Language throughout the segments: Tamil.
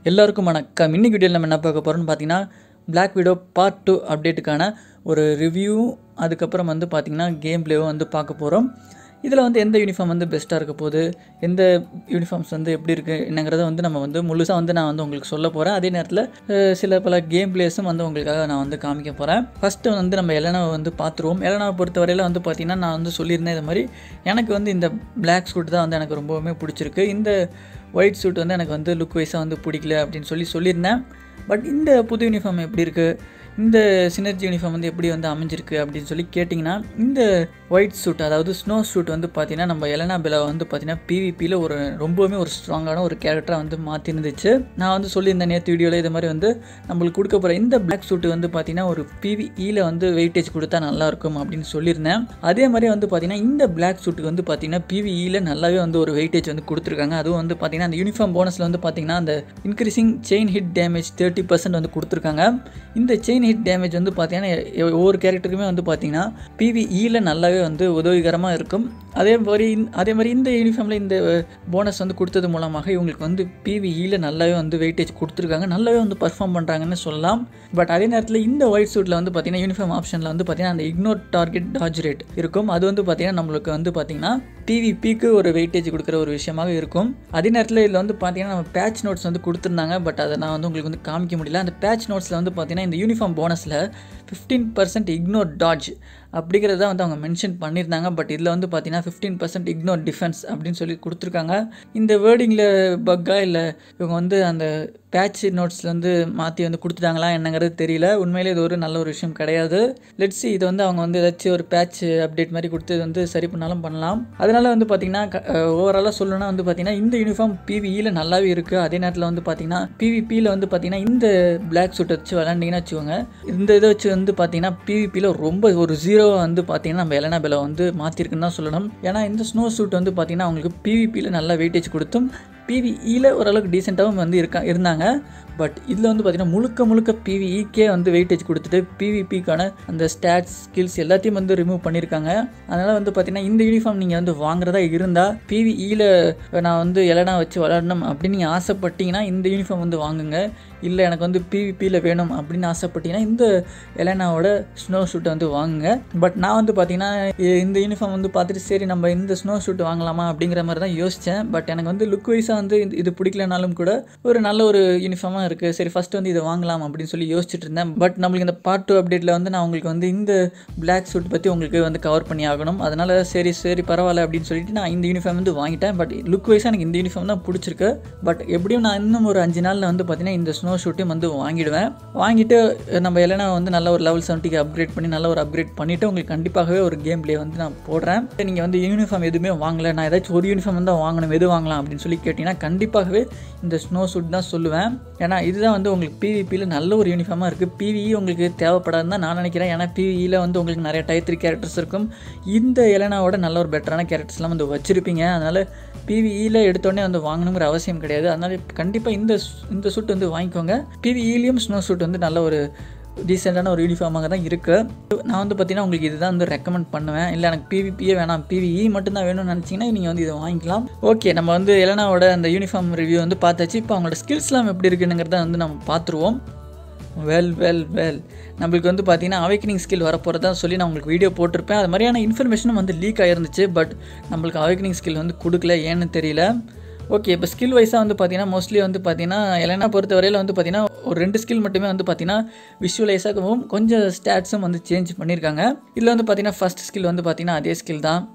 எல்லாருக்கும் வணக்கம் இன்னைக்கு வீடியோவில் நம்ம என்ன பார்க்க போகிறோம்னு பார்த்தீங்கன்னா Black Widow பார்ட் டூ அப்டேட்டுக்கான ஒரு ரிவ்யூ அதுக்கப்புறம் வந்து பார்த்தீங்கன்னா கேம் பிளேவும் வந்து பார்க்க போகிறோம் இதில் வந்து எந்த யூனிஃபார்ம் வந்து பெஸ்ட்டாக இருக்க போகுது எந்த யூனிஃபார்ம்ஸ் வந்து எப்படி இருக்குது என்னங்கிறத வந்து நம்ம வந்து முழுசாக வந்து நான் வந்து உங்களுக்கு சொல்ல போகிறேன் அதே நேரத்தில் அஹ், சில பல கேம் பிளேஸும் வந்து உங்களுக்காக நான் வந்து காமிக்க போகிறேன் ஃபஸ்ட்டு வந்து நம்ம எலனாவை வந்து பார்த்துருவோம் எலனாவை பொறுத்தவரையில் வந்து பார்த்திங்கன்னா நான் வந்து சொல்லியிருந்தேன் இது மாதிரி எனக்கு வந்து இந்த Black சூட் தான் வந்து எனக்கு ரொம்பவுமே பிடிச்சிருக்கு இந்த ஒயிட் சூட் வந்து எனக்கு வந்து லுக் வைஸாக வந்து பிடிக்கல அப்படின்னு சொல்லி சொல்லியிருந்தேன் பட் இந்த புது யூனிஃபார்ம் எப்படி இருக்குது இந்த சினர்ஜி யூனிஃபார்ம் வந்து எப்படி வந்து அமைஞ்சிருக்கு அப்படின்னு சொல்லி கேட்டிங்கன்னா இந்த ஒயிட் சூட் அதாவது ஸ்னோ சூட் வந்து பார்த்தீங்கன்னா நம்ம எலனா பெலா வந்து பார்த்தீங்கன்னா பிவிபியில் ஒரு ரொம்பவுமே ஒரு ஸ்ட்ராங்கான ஒரு கேரக்டராக வந்து மாற்றிருந்துச்சு நான் வந்து சொல்லியிருந்தேன் நேற்று வீடியோவில் இது மாதிரி வந்து நம்மளுக்கு கொடுக்க போகிற இந்த பிளாக் சூட் வந்து பார்த்தீங்கன்னா ஒரு பிவிஇயில் வந்து வெயிட்டேஜ் கொடுத்தா நல்லாயிருக்கும் அப்படின்னு சொல்லியிருந்தேன் அதே மாதிரி வந்து பார்த்தீங்கன்னா இந்த பிளாக் சூட்டுக்கு வந்து பார்த்தீங்கன்னா பிவிஇயில் நல்லாவே வந்து ஒரு வெயிட்டேஜ் வந்து கொடுத்துருக்காங்க அதுவும் வந்து பார்த்தீங்கன்னா அந்த யூனிஃபார்ம் போனஸில் வந்து பார்த்தீங்கன்னா அந்த increasing chain hit damage thirty percent வந்து கொடுத்துருக்காங்க இந்த செயின் ஹிட் டேமேஜ் வந்து பார்த்தீங்கன்னா எ- ஒவ்வொரு கேரக்டருக்குமே வந்து பார்த்தீங்கன்னா பிவிஇயில் நல்லாவே வந்து உதவிகரமாக இருக்கும் அதே மாதிரி இந்த- அதே மாதிரி இந்த யூனிஃபார்மில் இந்த போனஸ் வந்து கொடுத்தது மூலமாக இவங்களுக்கு வந்து பிவிஇயில் நல்லாவே வந்து வெயிட்டேஜ் கொடுத்துருக்காங்க நல்லாவே வந்து பர்ஃபார்ம் பண்ணுறாங்கன்னு சொல்லலாம் பட் அதே நேரத்தில் இந்த ஒயிட் சூட்டில் வந்து பார்த்தீங்கன்னா யூனிஃபார்ம் ஆப்ஷனில் வந்து பார்த்தீங்கன்னா அந்த இக்னோர் டார்கெட் டாஜ் ரேட் இருக்கும் அது வந்து பார்த்தீங்கன்னா நம்மளுக்கு வந்து பார்த்தீங்கன்னா பிவிபிக்கு ஒரு வெயிட்டேஜ் கொடுக்குற ஒரு விஷயமாக இருக்கும் அதே நேரத்தில் இதில் வந்து பார்த்தீங்கன்னா நம்ம பேட்ச் நோட்ஸ் வந்து கொடுத்துருந்தாங்க பட் அதை நான் வந்து உங்களுக்கு வந்து காமிக்க முடியல அந்த பேட்ச் நோட்ஸில் வந்து பார்த்தீங்கன்னா இந்த யூனிஃபார்ம் போனஸில் ஃபிஃப்டீன் பர்சன்ட் இக்னோர் டாட்ஜ் அப்படிங்கிறத வந்து அவங்க மென்ஷன் பண்ணியிருந்தாங்க பட் இதில் வந்து பார்த்தீங்கன்னா ஃபிஃப்டீன் பர்சன்ட் இக்னோர் டிஃபென்ஸ் அப்படின்னு சொல்லி கொடுத்துருக்காங்க இந்த வேர்டிங்கில் பக்கா இல்லை இவங்க வந்து அந்த பேட்ச் நோட்ஸில் வந்து மாற்றி வந்து கொடுத்துட்டாங்களா என்னங்கிறது தெரியல உண்மையிலே இது ஒரு நல்ல ஒரு விஷயம் கிடையாது லெட்ஸி இதை வந்து அவங்க வந்து ஏதாச்சும் ஒரு பேட்ச் அப்டேட் மாதிரி கொடுத்து இது வந்து சரி பண்ணாலும் பண்ணலாம் அதனால வந்து பார்த்தீங்கன்னா ஓவராலாக சொல்லணும்னா வந்து பார்த்தீங்கன்னா இந்த யூனிஃபார்ம் பிவிஇயில் நல்லாவே இருக்குது அதே நேரத்தில் வந்து பார்த்தீங்கன்னா பிவிபியில் வந்து பார்த்தீங்கன்னா இந்த பிளாக் சூட் வச்சு விளாண்டிங்கன்னா வச்சுக்கோங்க இந்த இதை வச்சு வந்து பார்த்தீங்கன்னா பிவிபியில் ரொம்ப ஒரு ஜீரோ வந்து பார்த்தீங்கன்னா நம்ம எலனா பெல வந்து மாற்றிருக்குன்னு தான் சொல்லணும் ஏன்னா இந்த ஸ்னோ சூட் வந்து பார்த்தீங்கன்னா அவங்களுக்கு பிவிபியில் நல்லா வெயிட்டேஜ் கொடுத்தும் பிவிஇயில் ஓரளவுக்கு டீசெண்டாகவும் வந்து இருக்கா இருந்தாங்க பட் இதில் வந்து பார்த்தீங்கன்னா முழுக்க முழுக்க பிவிஇக்கே வந்து வெயிட்டேஜ் கொடுத்துட்டு பிவிபிக்கான அந்த ஸ்டாட்ஸ் ஸ்கில்ஸ் எல்லாத்தையும் வந்து ரிமூவ் பண்ணியிருக்காங்க அதனால் வந்து பார்த்தீங்கன்னா இந்த யூனிஃபார்ம் நீங்கள் வந்து வாங்குறதா இருந்தால் பிவிஇயில் நான் வந்து எலனா வச்சு விளாடணும் அப்படின்னு நீங்கள் ஆசைப்பட்டீங்கன்னா இந்த யூனிஃபார்ம் வந்து வாங்குங்க இல்லை எனக்கு வந்து பிவிபியில் வேணும் அப்படின்னு ஆசைப்பட்டீங்கன்னா இந்த எலனாவோட ஸ்னோ ஷூட்டை வந்து வாங்குங்க பட் நான் வந்து பார்த்தீங்கன்னா இ- இந்த யூனிஃபார்ம் வந்து பார்த்துட்டு சரி நம்ம இந்த ஸ்னோ ஷூட் வாங்கலாமா அப்படிங்கிற மாதிரி தான் யோசித்தேன் பட் எனக்கு வந்து லுக் வைஸாக வந்து இது- இது பிடிக்கலனாலும் கூட ஒரு நல்ல ஒரு யூனிஃபார்மாக இருக்குது சரி ஃபஸ்ட்டு வந்து இதை வாங்கலாம் அப்படின்னு சொல்லி யோசிச்சுட்டு இருந்தேன் பட் நம்மளுக்கு இந்த பார்ட் டூ அப்டேட்டில் வந்து நான் உங்களுக்கு வந்து இந்த பிளாக் சூட் பற்றி உங்களுக்கு வந்து கவர் பண்ணி ஆகணும் அதனால் சரி சரி பரவாயில்ல அப்படின்னு சொல்லிட்டு நான் இந்த யூனிஃபார்ம் வந்து வாங்கிட்டேன் பட் லுக் வைஸாக எனக்கு இந்த யூனிஃபார்ம் தான் பிடிச்சிருக்கு பட் எப்படியும் நான் இன்னும் ஒரு அஞ்சு நாளில் வந்து பார்த்தீங்கன்னா இந்த ஸ்னோ ஷூட்டையும் வந்து வாங்கிடுவேன் வாங்கிட்டு நம்ம எல்லாம் வந்து நல்ல ஒரு லெவல் செவன்ட்டிக்கு அப்கிரேட் பண்ணி நல்ல ஒரு அப்கிரேட் பண்ணிவிட்டு உங்களுக்கு கண்டிப்பாகவே ஒரு கேம் ப்ளே வந்து நான் போடுறேன் நீங்கள் வந்து யூனிஃபார்ம் எதுவுமே வாங்கலை நான் ஏதாச்சும் ஒரு யூனிஃபார்ம் தான் வாங்கணும் எது வாங்கலாம் அப்படின்னு சொல்லி கேட்டிங்கன்னா கண்டிப்பாகவே இந்த ஸ்னோ சூட் தான் சொல்லுவேன் ஏன்னா இதுதான் வந்து உங்களுக்கு பிவிபியில் நல்ல ஒரு யூனிஃபார்மாக இருக்குது பிவிஇ உங்களுக்கு தேவைப்படாதுன்னு தான் நான் நினைக்கிறேன் ஏன்னா பிவிஇயில் வந்து உங்களுக்கு நிறைய டைத்ரி கேரக்டர்ஸ் இருக்கும் இந்த எலனாவோட நல்ல ஒரு பெட்டரான கேரக்டர்ஸ்லாம் வந்து வச்சுருப்பீங்க அதனால் பிவிஇயில் எடுத்தோடனே வந்து வாங்கணுங்கிற அவசியம் கிடையாது அதனால் கண்டிப்பாக இந்த ஸ்- இந்த சூட் வந்து வாங்கிக்கோங்க பிவிஇலையும் ஸ்னோ சூட் வந்து நல்ல ஒரு டீசெண்டான ஒரு யூனிஃபார்மாக தான் இருக்குது நான் வந்து பார்த்தீங்கன்னா உங்களுக்கு இதுதான் வந்து ரெக்கமெண்ட் பண்ணுவேன் இல்லை எனக்கு பிவிபியே வேணாம் பிவிஇ மட்டும்தான் வேணும்னு நினச்சிங்கன்னா நீங்கள் வந்து இதை வாங்கிக்கலாம் ஓகே நம்ம வந்து எலனாவோட அந்த யூனிஃபார்ம் ரிவ்யூ வந்து பார்த்தாச்சு இப்போ அவங்களோட ஸ்கில்ஸ்லாம் எப்படி இருக்குங்கிறத வந்து நம்ம பார்த்துருவோம் வெல் வெல் வெல் நம்மளுக்கு வந்து பார்த்தீங்கன்னா அவேக்கனிங் ஸ்கில் வரப்போகிறதா சொல்லி நான் உங்களுக்கு வீடியோ போட்டிருப்பேன் அது மாதிரியான இன்ஃபர்மேஷனும் வந்து லீக் ஆயிருந்துச்சு பட் நம்மளுக்கு அவேக்கனிங் ஸ்கில் வந்து கொடுக்கல ஏன்னு தெரியல ஓகே இப்போ ஸ்கில் வைஸாக வந்து பார்த்தீங்கன்னா மோஸ்ட்லி வந்து பார்த்தீங்கன்னா எலனா பொறுத்த வரையில் வந்து பார்த்தீங்கன்னா ஒரு ரெண்டு ஸ்கில் மட்டுமே வந்து பார்த்தீங்கன்னா விஷுவலைஸாகவும் கொஞ்சம் ஸ்டாட்ஸும் வந்து சேஞ்ச் பண்ணியிருக்காங்க இதில் வந்து பார்த்தீங்கன்னா ஃபஸ்ட் ஸ்கில் வந்து பார்த்தீங்கன்னா அதே ஸ்கில் தான்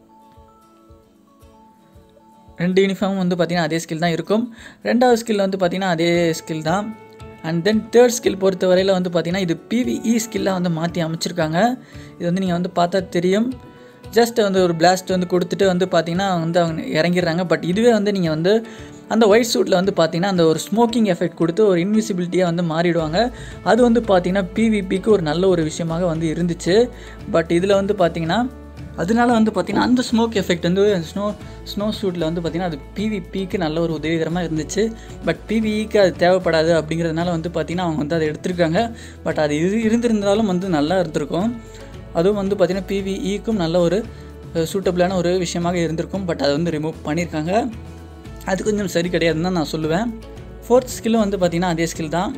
ரெண்டு யூனிஃபார்மும் வந்து பார்த்தீங்கன்னா அதே ஸ்கில் தான் இருக்கும் ரெண்டாவது ஸ்கில் வந்து பார்த்தீங்கன்னா அதே ஸ்கில் தான் அண்ட் தென் தேர்ட் ஸ்கில் பொறுத்த வரையில் வந்து பார்த்தீங்கன்னா இது பிவிஇ ஸ்கில்லாக வந்து மாற்றி அமைச்சிருக்காங்க இது வந்து நீங்கள் வந்து பார்த்தா தெரியும் ஜஸ்ட் வந்து ஒரு பிளாஸ்ட் வந்து கொடுத்துட்டு வந்து பார்த்தீங்கன்னா வந்து அவங்க இறங்கிடுறாங்க பட் இதுவே வந்து நீங்கள் வந்து அந்த ஒயிட் சூட்டில் வந்து பார்த்தீங்கன்னா அந்த ஒரு ஸ்மோக்கிங் எஃபெக்ட் கொடுத்து ஒரு இன்விசிபிலிட்டியாக வந்து மாறிடுவாங்க அது வந்து பார்த்தீங்கன்னா பிவிபிக்கு ஒரு நல்ல ஒரு விஷயமாக வந்து இருந்துச்சு பட் இதில் வந்து பார்த்தீங்கன்னா அதனால வந்து பார்த்தீங்கன்னா அந்த ஸ்மோக் எஃபெக்ட் வந்து ஸ்னோ ஸ்னோ ஷூட்டில் வந்து பார்த்தீங்கன்னா அது பிவிபிக்கு நல்ல ஒரு உதவிகரமாக இருந்துச்சு பட் பிவிஇக்கு அது தேவைப்படாது அப்படிங்கிறதுனால வந்து பார்த்தீங்கன்னா அவங்க வந்து அதை எடுத்திருக்காங்க பட் அது இரு இருந்திருந்தாலும் வந்து நல்லா இருந்திருக்கும் அதுவும் வந்து பார்த்தீங்கன்னா பிவிஇக்கும் நல்ல ஒரு சூட்டபிளான ஒரு விஷயமாக இருந்திருக்கும் பட் அதை வந்து ரிமூவ் பண்ணியிருக்காங்க அது கொஞ்சம் சரி கிடையாதுன்னு தான் நான் சொல்லுவேன் ஃபோர்த் ஸ்கில்லும் வந்து பார்த்தீங்கன்னா அதே ஸ்கில் தான்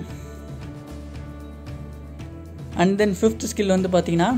அண்ட் தென் ஃபிஃப்த் ஸ்கில் வந்து பார்த்தீங்கன்னா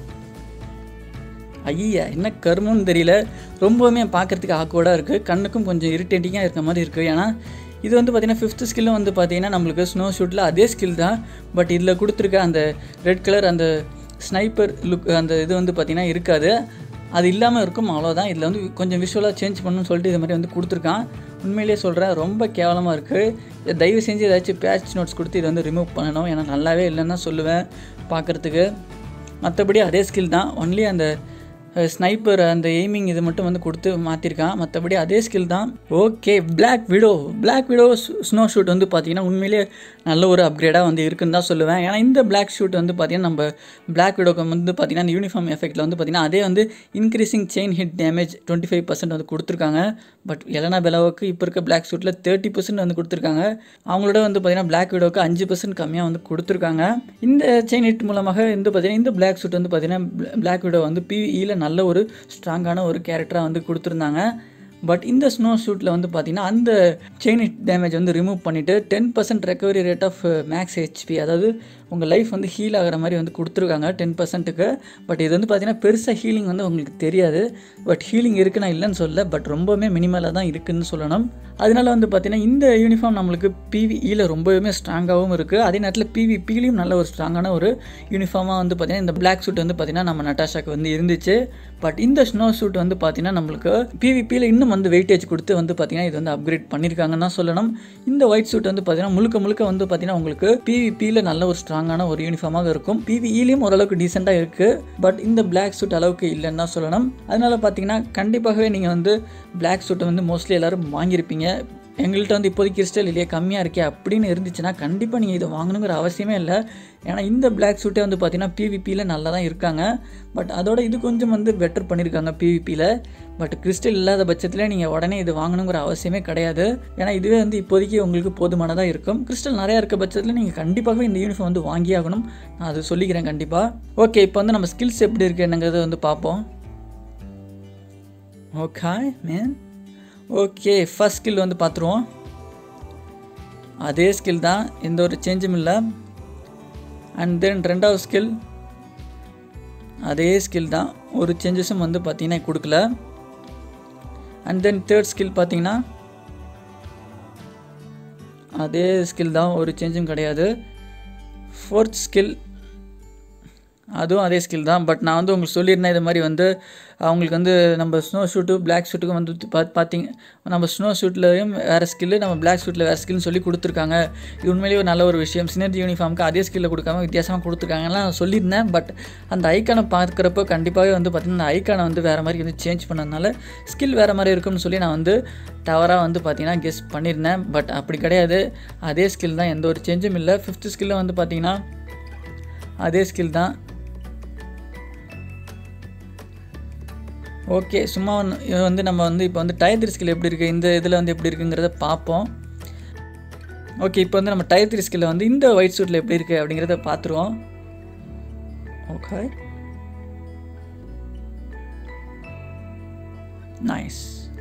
ஐயா என்ன கருமம்னு தெரியல ரொம்பவுமே பார்க்குறதுக்கு ஆக்வர்டாக இருக்குது கண்ணுக்கும் கொஞ்சம் இரிட்டேட்டிங்காக இருக்க மாதிரி இருக்குது ஏன்னா இது வந்து பார்த்திங்கன்னா ஃபிஃப்த் ஸ்கில்லும் வந்து பார்த்திங்கன்னா நம்மளுக்கு ஸ்னோ ஷூட்டில் அதே ஸ்கில் தான் பட் இதில் கொடுத்துருக்க அந்த ரெட் கலர் அந்த ஸ்னைப்பர் லுக் அந்த இது வந்து பார்த்திங்கன்னா இருக்காது அது இல்லாமல் இருக்கும் அவ்வளோதான் இதில் வந்து கொஞ்சம் விஷுவலாக சேஞ்ச் பண்ணணும்னு சொல்லிட்டு இது மாதிரி வந்து கொடுத்துருக்கான் உண்மையிலேயே சொல்கிறேன் ரொம்ப கேவலமாக இருக்குது தயவு செஞ்சு ஏதாச்சும் பேட்ச் நோட்ஸ் கொடுத்து இதை வந்து ரிமூவ் பண்ணணும் ஏன்னா நல்லாவே இல்லைன்னு தான் சொல்லுவேன் பார்க்குறதுக்கு மற்றபடி அதே ஸ்கில் தான் ஒன்லி அந்த ஸ்னைப்பர் அந்த எய்மிங் இது மட்டும் வந்து கொடுத்து மாற்றிருக்கான் மற்றபடி அதே ஸ்கில் தான் okay black widow black widow snow shoot வந்து பார்த்தீங்கன்னா உண்மையிலேயே நல்ல ஒரு அப்கிரேடாக வந்து இருக்குன்னு தான் சொல்லுவேன் ஏன்னா இந்த பிளாக் ஷூட் வந்து பார்த்தீங்கன்னா நம்ம பிளாக் விடோக்கு வந்து பார்த்தீங்கன்னா அந்த யூனிஃபார்ம் எஃபெக்ட்டில் வந்து பார்த்தீங்கன்னா அதே வந்து increasing chain hit damage twenty five percent வந்து கொடுத்துருக்காங்க பட் எலனா பெலாவுக்கு இப்போ இருக்க பிளாக் ஷூட்டில் தேர்ட்டி பர்சன்ட் வந்து கொடுத்துருக்காங்க அவங்களோட வந்து பார்த்தீங்கன்னா பிளாக் விடோக்கு அஞ்சு பர்சன்ட் கம்மியாக வந்து கொடுத்துருக்காங்க இந்த செயின் ஹிட் மூலமாக வந்து பார்த்தீங்கன்னா இந்த பிளாக் ஷூட் வந்து பார்த்தீங்கன்னா பிளாக் விடோ வந்து பிஇயில் நல்ல ஒரு ஸ்ட்ராங்கான ஒரு கேரக்டராக வந்து கொடுத்துருந்தாங்க பட் இந்த ஸ்னோ ஷூட்டில் வந்து பார்த்தீங்கன்னா அந்த செயின் ஹிட் டேமேஜ் வந்து ரிமூவ் பண்ணிவிட்டு ten percent recovery rate of max HP அதாவது உங்கள் லைஃப் வந்து ஹீல் ஆகிற மாதிரி வந்து கொடுத்துருக்காங்க டென் பர்சன்ட்டுக்கு பட் இது வந்து பார்த்தீங்கன்னா பெருசாக ஹீலிங் வந்து உங்களுக்கு தெரியாது பட் ஹீலிங் இருக்குது நான் இல்லைன்னு சொல்ல பட் ரொம்பவுமே மினிமலாக தான் இருக்குதுன்னு சொல்லணும் அதனால வந்து பார்த்தீங்கன்னா இந்த யூனிஃபார்ம் நம்மளுக்கு பிவிஇயில் ரொம்பவுமே ஸ்ட்ராங்காகவும் இருக்குது அதே நேரத்தில் பிவிபிலையும் நல்ல ஒரு ஸ்ட்ராங்கான ஒரு யூனிஃபார்மாக வந்து பார்த்தீங்கன்னா இந்த பிளாக் சூட் வந்து பார்த்தீங்கன்னா நம்ம நட்டாஷாக்கு வந்து இருந்துச்சு பட் இந்த ஸ்னோ சூட் வந்து பார்த்தீங்கன்னா நம்மளுக்கு பிவிபியில் இன்னும் வந்து வெயிட்டேஜ் கொடுத்து வந்து பார்த்தீங்கன்னா இது வந்து அப்கிரேட் பண்ணியிருக்காங்கன்னு தான் சொல்லணும் இந்த ஒயிட் சூட் வந்து பார்த்தீங்கன்னா முழுக்க முழுக்க வந்து பார்த்தீங்கன்னா உங்களுக்கு பிவிபியில் நல்ல ஒரு ஸ்ட்ராங்கான ஒரு யூனிஃபார்மாக இருக்கும் பிவிஇலையும் ஓரளவுக்கு டீசெண்டாக இருக்குது பட் இந்த பிளாக் சூட் அளவுக்கு இல்லைன்னு தான் சொல்லணும் அதனால பார்த்தீங்கன்னா கண்டிப்பாகவே நீங்கள் வந்து பிளாக் சூட்டை வந்து மோஸ்ட்லி எல்லோரும் வாங்கியிருப்பீங்க எங்கள்கிட்ட வந்து இப்போதைக்கு கிறிஸ்டல் இல்லையே கம்மியாக இருக்கே அப்படின்னு இருந்துச்சுன்னா கண்டிப்பாக நீங்கள் இதை வாங்கணுங்கிற அவசியமே இல்லை ஏன்னா இந்த பிளாக் சூட்டே வந்து பார்த்தீங்கன்னா பிவிபியில் நல்லா தான் இருக்காங்க பட் அதோட இது கொஞ்சம் வந்து பெட்டர் பண்ணியிருக்காங்க பிவிபியில் பட் கிறிஸ்டல் இல்லாத பட்சத்தில் நீங்கள் உடனே இது வாங்கணுங்கிற அவசியமே கிடையாது ஏன்னா இதுவே வந்து இப்போதைக்கு உங்களுக்கு போதுமானதாக இருக்கும் கிறிஸ்டல் நிறையா இருக்க பட்சத்தில் நீங்கள் கண்டிப்பாகவே இந்த யூனிஃபார்ம் வந்து வாங்கி ஆகணும் நான் அது சொல்லிக்கிறேன் கண்டிப்பாக ஓகே இப்போ வந்து நம்ம ஸ்கில்ஸ் எப்படி இருக்குது என்னங்கிறத வந்து பார்ப்போம் okay man okay first skill வந்து பார்த்துருவோம் அதே ஸ்கில் தான் எந்த ஒரு சேஞ்சும் இல்லை அண்ட் தென் ரெண்டாவது ஸ்கில் அதே ஸ்கில் தான் ஒரு சேஞ்சஸும் வந்து பார்த்தீங்கன்னா கொடுக்கல அண்ட் தென் தேர்ட் ஸ்கில் பார்த்தீங்கன்னா அதே ஸ்கில் தான் ஒரு சேஞ்சும் கிடையாது ஃபோர்த் ஸ்கில் அதுவும் அதே ஸ்கில் தான் பட் நான் வந்து உங்களுக்கு சொல்லியிருந்தேன் இது மாதிரி வந்து அவங்களுக்கு வந்து நம்ம ஸ்னோ ஷூட்டு பிளாக் ஷூட்டுக்கும் வந்து பார்த்து பார்த்தீங்க நம்ம ஸ்னோ ஷூட்லேயும் வேறு ஸ்கில்லு நம்ம பிளாக் ஷூட்டில் வேறு ஸ்கில்னு சொல்லி கொடுத்துருக்காங்க இது உண்மையிலேயே ஒரு நல்ல ஒரு விஷயம் சினர்ஜி யூனிஃபார்முக்கு அதே ஸ்கில்ல கொடுக்காம வித்தியாசமாக கொடுத்துருக்காங்கலாம் நான் சொல்லியிருந்தேன் பட் அந்த ஐக்கானை பார்க்குறப்போ கண்டிப்பாகவே வந்து பார்த்திங்கன்னா அந்த ஐக்கானை வந்து வேறு மாதிரி வந்து சேஞ்ச் பண்ணதுனால ஸ்கில் வேறு மாதிரி இருக்கும்னு சொல்லி நான் வந்து டவராக வந்து பார்த்தீங்கன்னா கெஸ் பண்ணியிருந்தேன் பட் அப்படி கிடையாது அதே ஸ்கில் தான் எந்த ஒரு சேஞ்சும் இல்லை ஃபிஃப்த் ஸ்கில்ல வந்து பார்த்தீங்கன்னா அதே ஸ்கில் தான் ஓகே சும்மா வந்து- இது வந்து நம்ம வந்து இப்போ வந்து டயர் த்ரீ ஸ்கில் எப்படி இருக்குது இந்த இதில் வந்து எப்படி இருக்குங்கிறத பார்ப்போம் ஓகே இப்போ வந்து நம்ம டயர் த்ரீ ஸ்கில்ல வந்து இந்த ஒயிட் சூட்டில் எப்படி இருக்குது அப்படிங்கிறத பார்த்துருவோம் ஓகே நைஸ்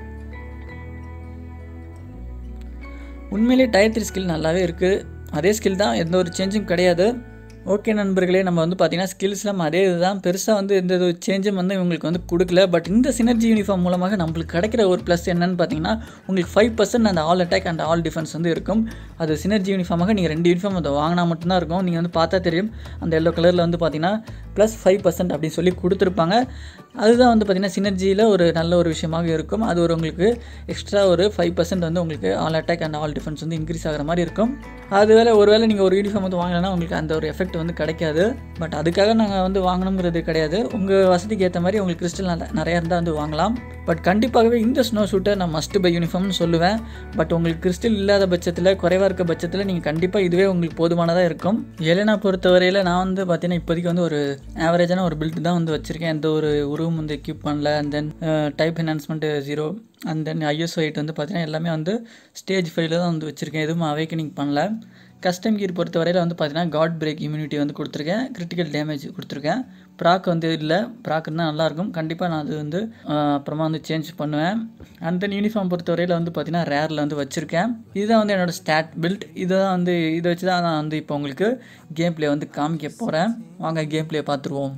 உண்மையிலேயே டயர் த்ரீ ஸ்கில் நல்லாவே இருக்குது அதே ஸ்கில் தான் எந்த ஒரு சேஞ்சும் கிடையாது ஓகே நண்பர்களே நம்ம வந்து பார்த்தீங்கன்னா ஸ்கில்ஸ்லாம் அதே இதுதான் பெருசாக வந்து எந்த ஒரு சேஞ்சும் வந்து இவங்களுக்கு வந்து கொடுக்கல பட் இந்த சினர்ஜி யூனிஃபார்ம் மூலமாக நம்மளுக்கு கிடைக்கிற ஒரு ப்ளஸ் என்னன்னு பார்த்தீங்கன்னா உங்களுக்கு ஃபைவ் பர்சன்ட் அந்த all attack and all defence வந்து இருக்கும் அது சினர்ஜி யூனிஃபார்மாக நீங்கள் ரெண்டு யூனிஃபார்ம் அதை வாங்கினா மட்டும்தான் இருக்கும் நீங்கள் வந்து பார்த்தா தெரியும் அந்த எல்லோ கலரில் வந்து பார்த்தீங்கன்னா ப்ளஸ் ஃபைவ் பர்சன்ட் அப்படின்னு சொல்லி கொடுத்துருப்பாங்க அதுதான் வந்து பார்த்தீங்கன்னா சினர்ஜியில் ஒரு நல்ல ஒரு விஷயமாக இருக்கும் அது ஒரு உங்களுக்கு எக்ஸ்ட்ரா ஒரு ஃபைவ் பர்சன்ட் வந்து உங்களுக்கு all attack and all defence வந்து இன்க்ரீஸ் ஆகிற மாதிரி இருக்கும் அது வேலை ஒருவேளை நீங்கள் ஒரு யூனிஃபார்ம் வந்து வாங்கலைன்னா உங்களுக்கு அந்த ஒரு எஃபெக்ட் வந்து கிடைக்காது பட் அதுக்காக நாங்கள் வந்து வாங்கணுங்கிறது கிடையாது உங்கள் வசதிக்கு ஏற்ற மாதிரி உங்களுக்கு கிறிஸ்டல் நிறையா இருந்தால் வந்து வாங்கலாம் பட் கண்டிப்பாகவே இந்த ஸ்னோ ஷூட்டை நான் மஸ்ட் பை யூனிஃபார்ம்னு சொல்லுவேன் பட் உங்களுக்கு கிறிஸ்டல் இல்லாத பட்சத்தில் குறைவாக இருக்க பட்சத்தில் நீங்கள் கண்டிப்பாக இதுவே உங்களுக்கு போதுமானதாக இருக்கும் ஏலேனா பொறுத்தவரையில் நான் வந்து பார்த்தீங்கன்னா இப்போதைக்கு வந்து ஒரு ஆவரேஜான ஒரு பில்ட் தான் வந்து வச்சுருக்கேன் எந்த ஒரு உருவம் வந்து எக்யூப் பண்ணல and then type enhancement zero and then ISO eight வந்து பார்த்தீங்கன்னா எல்லாமே வந்து ஸ்டேஜ் ஃபைவ்ல தான் வந்து வச்சுருக்கேன் எதுவும் அவேக்கனிங் பண்ணல கஸ்டம் கீர் பொறுத்த வரையில் வந்து பார்த்தீங்கன்னா காட் பிரேக் இம்யூனிட்டி வந்து கொடுத்துருக்கேன் கிரிட்டிக்கல் டேமேஜ் கொடுத்துருக்கேன் ப்ராக் வந்து இல்லை ப்ராக் இருந்தால் நல்லாயிருக்கும் கண்டிப்பாக நான் அது வந்து ஆஹ், அப்புறமா வந்து சேஞ்ச் பண்ணுவேன் அண்ட் தென் யூனிஃபார்ம் பொறுத்தவரையில் வந்து பார்த்தீங்கன்னா ரேரில் வந்து வச்சுருக்கேன் இதுதான் வந்து என்னோடய ஸ்டாட் பில்ட் இதை தான் வந்து இதை வச்சு தான் நான் வந்து இப்போ உங்களுக்கு கேம் ப்ளே வந்து காமிக்க போகிறேன் வாங்க கேம் ப்ளே பார்த்துருவோம்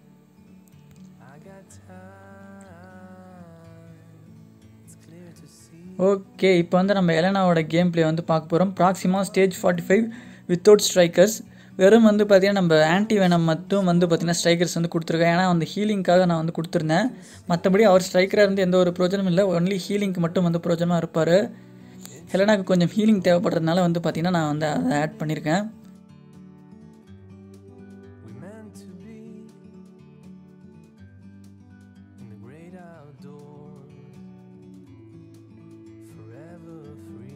ஓகே இப்போ வந்து நம்ம எலனாவோட கேம் ப்ளே வந்து பார்க்க போகிறோம் Proxima stage forty five without strikers வெறும் வந்து பார்த்தீங்கன்னா நம்ம ஆன்டி வேனம் மட்டும் வந்து பார்த்தீங்கன்னா ஸ்ட்ரைக்கர்ஸ் வந்து கொடுத்துருக்கேன் ஏன்னா அந்த ஹீலிங்க்காக நான் வந்து கொடுத்துருந்தேன் மற்றபடி அவர் ஸ்ட்ரைக்கராக இருந்து எந்த ஒரு பிரோஜனமும் இல்லை ஒன்லி ஹீலிங்க்கு மட்டும் வந்து பிரோஜனமாக இருப்பார் ஹெலனாக்கு கொஞ்சம் ஹீலிங் தேவைப்படுறதுனால வந்து பார்த்தீங்கன்னா நான் வந்து அதை ஆட் பண்ணியிருக்கேன் We meant to be in the great outdoors, forever free.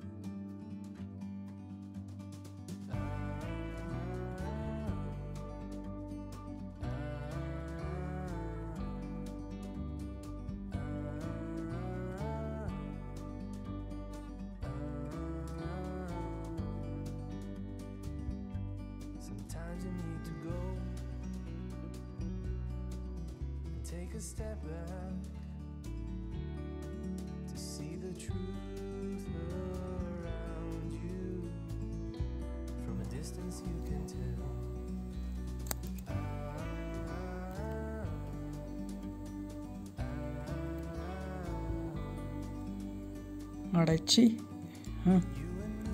Sometimes you need to go and take a step back to see the truth around you. From a distance, you can tell. அடைச்சி ம் You and me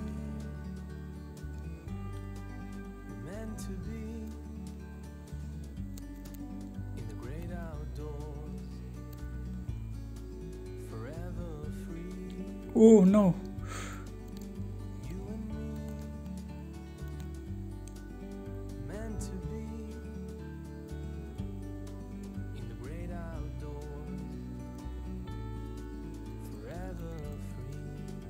were meant to be in the great outdoors, forever free. Oh no You and me meant to be in the great outdoors, forever free.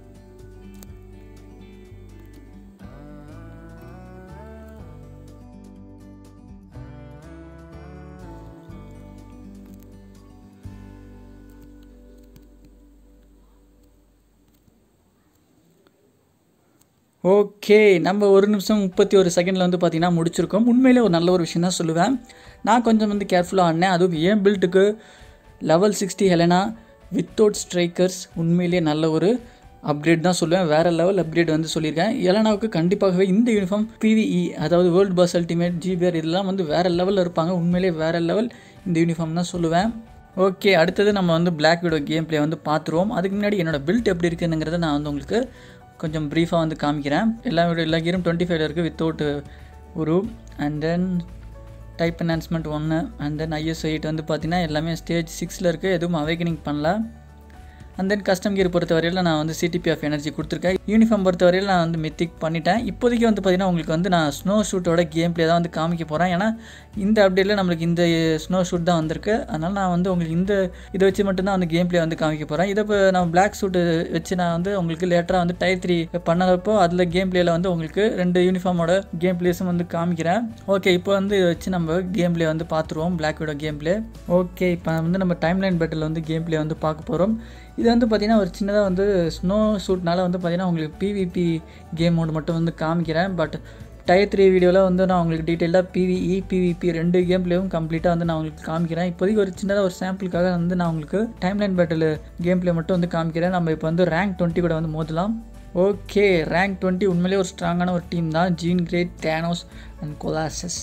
Okay நம்ம ஒரு நிமிஷம் முப்பத்தி ஒரு செகண்டில் வந்து பார்த்தீங்கன்னா முடிச்சிருக்கோம் உண்மையிலே ஒரு நல்ல ஒரு விஷயம் தான் சொல்லுவேன் நான் கொஞ்சம் வந்து கேர்ஃபுல்லாக ஆடினேன் அதுவும் ஏன் பில்ட்டுக்கு level sixty Helena without strikers உண்மையிலேயே நல்ல ஒரு அப்கிரேட் தான் சொல்லுவேன் வேறு லெவல் அப்கிரேட் வந்து சொல்லியிருக்கேன் எலனாவுக்கு கண்டிப்பாகவே இந்த யூனிஃபார்ம் பிவிஇ அதாவது வேர்ல்டு பாஸ் அல்டிமேட் ஜிபிஆர் இதெல்லாம் வந்து வேறு லெவலில் இருப்பாங்க உண்மையிலேயே வேறு லெவல் இந்த யூனிஃபார்ம் தான் சொல்லுவேன் ஓகே அடுத்தது நம்ம வந்து பிளாக் விடோ கேம் ப்ளே வந்து பார்த்துருவோம் அதுக்கு முன்னாடி என்னோட பில்ட் எப்படி இருக்குங்கிறத நான் வந்து உங்களுக்கு கொஞ்சம் ப்ரீஃபாக வந்து காமிக்கிறேன் எல்லா வீடியோ எல்லா கீரும் டுவெண்ட்டி ஃபைவ் இருக்குது வித்தவுட் ஒரு அண்ட் தென் டைப் என்ஹான்ஸ்மெண்ட் ஒன்று அண்ட் தென் ஐஎஸ் எயிட் வந்து பார்த்தீங்கன்னா எல்லாமே ஸ்டேஜ் சிக்ஸில் இருக்குது எதுவும் அவேக்கனிங் பண்ணல அண்ட் தென் கஸ்டம் கியர் பொறுத்தவரையில் நான் வந்து சிடிபி ஆஃப் எனர்ஜி கொடுத்துருக்கேன் யூனிஃபார்ம் பொறுத்தவரையில் நான் வந்து மித்திக் பண்ணிட்டேன் இப்போதைக்கு வந்து பார்த்தீங்கன்னா உங்களுக்கு வந்து நான் ஸ்னோ ஷூட்டோட கேம் ப்ளே தான் வந்து காமிக்க போகிறேன் ஏன்னா இந்த அப்டேட்டில் நம்மளுக்கு இந்த ஸ்னோ ஷூட் தான் வந்திருக்கு அதனால் நான் வந்து உங்களுக்கு இந்த இதை வச்சு மட்டும்தான் வந்து கேம் ப்ளே வந்து காமிக்க போகிறேன் இதை இப்போ நான் பிளாக் சூட்டு வச்சு நான் வந்து உங்களுக்கு லேட்டராக வந்து டயர் த்ரீ பண்ணதப்போ அதில் கேம் ப்ளேயில் வந்து உங்களுக்கு ரெண்டு யூனிஃபார்மோட கேம் ப்ளேஸும் வந்து காமிக்கிறேன் ஓகே இப்போ வந்து இதை வச்சு நம்ம கேம் ப்ளே வந்து பார்த்துருவோம் பிளாக்கோட கேம் ப்ளே ஓகே இப்போ வந்து நம்ம டைம் லைன் பேட்டில் வந்து கேம் ப்ளே வந்து பார்க்க போகிறோம் இது வந்து பார்த்திங்கன்னா ஒரு சின்னதாக வந்து ஸ்னோ ஷூட்னால வந்து பார்த்திங்கன்னா உங்களுக்கு பிவிபி கேம் மோடு மட்டும் வந்து காமிக்கிறேன் பட் டயர் த்ரீ வீடியோவில் வந்து நான் உங்களுக்கு டீட்டெயிலாக பிவிஇ பிவிபி ரெண்டு கேம் பிளேவும் கம்ப்ளீட்டாக வந்து நான் உங்களுக்கு காமிக்கிறேன் இப்போதைக்கு ஒரு சின்னதாக ஒரு சாம்பிளுக்காக வந்து நான் உங்களுக்கு timeline battle gameplay மட்டும் வந்து காமிக்கிறேன் நம்ம இப்போ வந்து ரேங்க் டுவெண்ட்டி கூட வந்து மோதலாம் ஓகே ரேங்க் டுவெண்ட்டி உண்மையிலேயே ஒரு ஸ்ட்ராங்கான ஒரு டீம் தான் Jean Grey Thanos and Colossus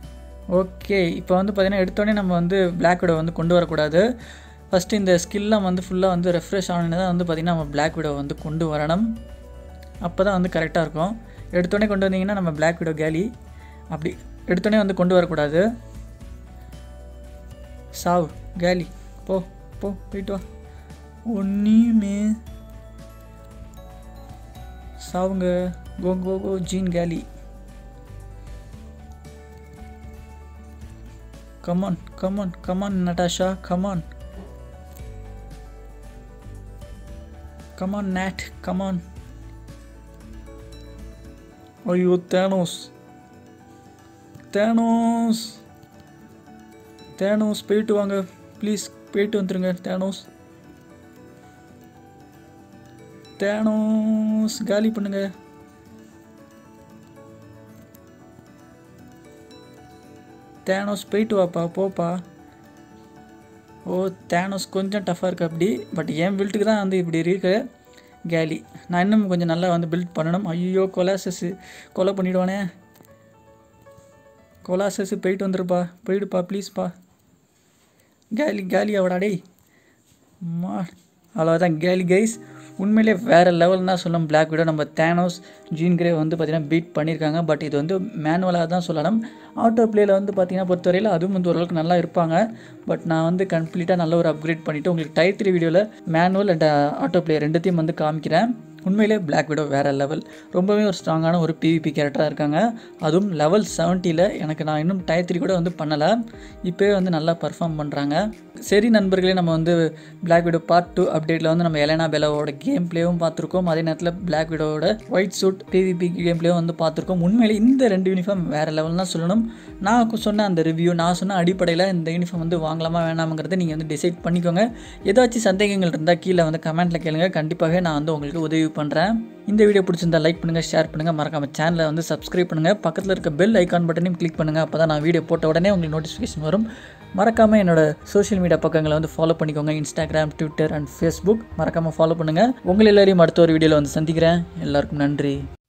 okay இப்போ வந்து பார்த்திங்கன்னா எடுத்தோடனே நம்ம வந்து பிளாக் விடோ வந்து கொண்டு வரக்கூடாது ஃபஸ்ட்டு இந்த ஸ்கில்லாம் வந்து ஃபுல்லாக வந்து ரெஃப்ரெஷ் ஆனது தான் வந்து பார்த்திங்கன்னா நம்ம பிளாக் விடோ வந்து கொண்டு வரணும் அப்போ தான் வந்து கரெக்டாக இருக்கும் எடுத்தோடனே கொண்டு வந்தீங்கன்னா நம்ம பிளாக் விடோ கேலி அப்படி எடுத்தோடனே வந்து கொண்டு வரக்கூடாது சாவ் கேலி போ போ போயிட்டு வா ஒன்றுமே சாவுங்க கோ கோ கோ ஜீன் கேலி come on come on come on Natasha come on come on Nate come on ஐயோ தேனோஸ் தேனோஸ் தேனோஸ் போயிட்டு வாங்க ப்ளீஸ் போயிட்டு வந்துருங்க தேனோஸ் தேனோஸ் காலி பண்ணுங்க தேனோஸ் போயிட்டு வாப்பா போப்பா ஓ தேனோஸ் கொஞ்சம் டஃப்பாக இருக்குது அப்படி பட் என் பில்ட்டுக்கு தான் வந்து இப்படி இருக்கு கேலி நான் இன்னும் கொஞ்சம் நல்லா வந்து பில்ட் பண்ணணும் ஐயோ கொலாசஸ் கொலை பண்ணிவிடுவானே கொலாசஸ் போயிட்டு வந்துருப்பா போயிடுப்பா ப்ளீஸ்ப்பா கேலி கேலி அவடா டேய் அம்மா அவ்வளோதான் கேலி கைஸ் உண்மையிலே வேறு லெவல் தான் சொல்லணும் பிளாக் விட நம்ம தேனோஸ் ஜீன் கிரே வந்து பார்த்திங்கன்னா பீட் பண்ணியிருக்காங்க பட் இது வந்து மேனுவலாக தான் சொல்லணும் ஆட்டோ பிளேயில் வந்து பார்த்திங்கன்னா பொறுத்தவரையில் அதுவும் வந்து ஓரளவுக்கு நல்லா இருப்பாங்க பட் நான் வந்து கம்ப்ளீட்டாக நல்ல ஒரு அப்கிரேட் பண்ணிவிட்டு உங்களுக்கு டைப் த்ரீ வீடியோவில் மேனுவல் அண்ட் ஆட்டோ பிளே ரெண்டுத்தையும் வந்து காமிக்கிறேன் உண்மையிலே பிளாக் விடோ வேறு லெவல் ரொம்பவே ஒரு ஸ்ட்ராங்கான ஒரு பிவிபி கேரக்டராக இருக்காங்க அதுவும் லெவல் செவன்ட்டியில் எனக்கு நான் இன்னும் டயர் த்ரீ கூட வந்து பண்ணலை இப்போவே வந்து நல்லா பர்ஃபார்ம் பண்ணுறாங்க சரி நண்பர்களே நம்ம வந்து பிளாக் விடோ பார்ட் டூ அப்டேட்டில் வந்து நம்ம எலனா பெலாவோட கேம் பிளேவும் பார்த்துருக்கோம் அதே நேரத்தில் பிளாக் விடோவோட ஒயிட் சூட் பிவிபி கேம் பிளேவும் வந்து பார்த்துருக்கோம் உண்மையிலே இந்த ரெண்டு யூனிஃபார்ம் வேறு லெவல் தான் சொல்லணும் நான் சொன்ன அந்த ரிவ்யூ நான் சொன்ன அடிப்படையில் இந்த யூனிஃபார்ம் வந்து வாங்கலாமா வேணாமாங்கிறத நீங்கள் வந்து டிசைட் பண்ணிக்கோங்க ஏதாச்சும் சந்தேகங்கள் இருந்தால் கீழே வந்து கமெண்ட்டில் கேளுங்க கண்டிப்பாகவே நான் வந்து உங்களுக்கு உதவி பண்ணுறேன் இந்த வீடியோ பிடிச்சிருந்தா லைக் பண்ணுங்கள் ஷேர் பண்ணுங்கள் மறக்காம சேனலை வந்து சப்ஸ்கிரைப் பண்ணுங்கள் பக்கத்தில் இருக்க பெல் ஐக்கான் பட்டனையும் கிளிக் பண்ணுங்கள் அப்போ தான் நான் வீடியோ போட்ட உடனே உங்களுக்கு நோட்டிஃபிகேஷன் வரும் மறக்காமல் என்னோட சோஷியல் மீடியா பக்கங்களை வந்து ஃபாலோ பண்ணிக்கோங்க இன்ஸ்டாகிராம் ட்விட்டர் அண்ட் ஃபேஸ்புக் மறக்காமல் ஃபாலோ பண்ணுங்கள் உங்கள் எல்லாரையும் அடுத்த ஒரு வீடியோவில் வந்து சந்திக்கிறேன் எல்லாருக்கும் நன்றி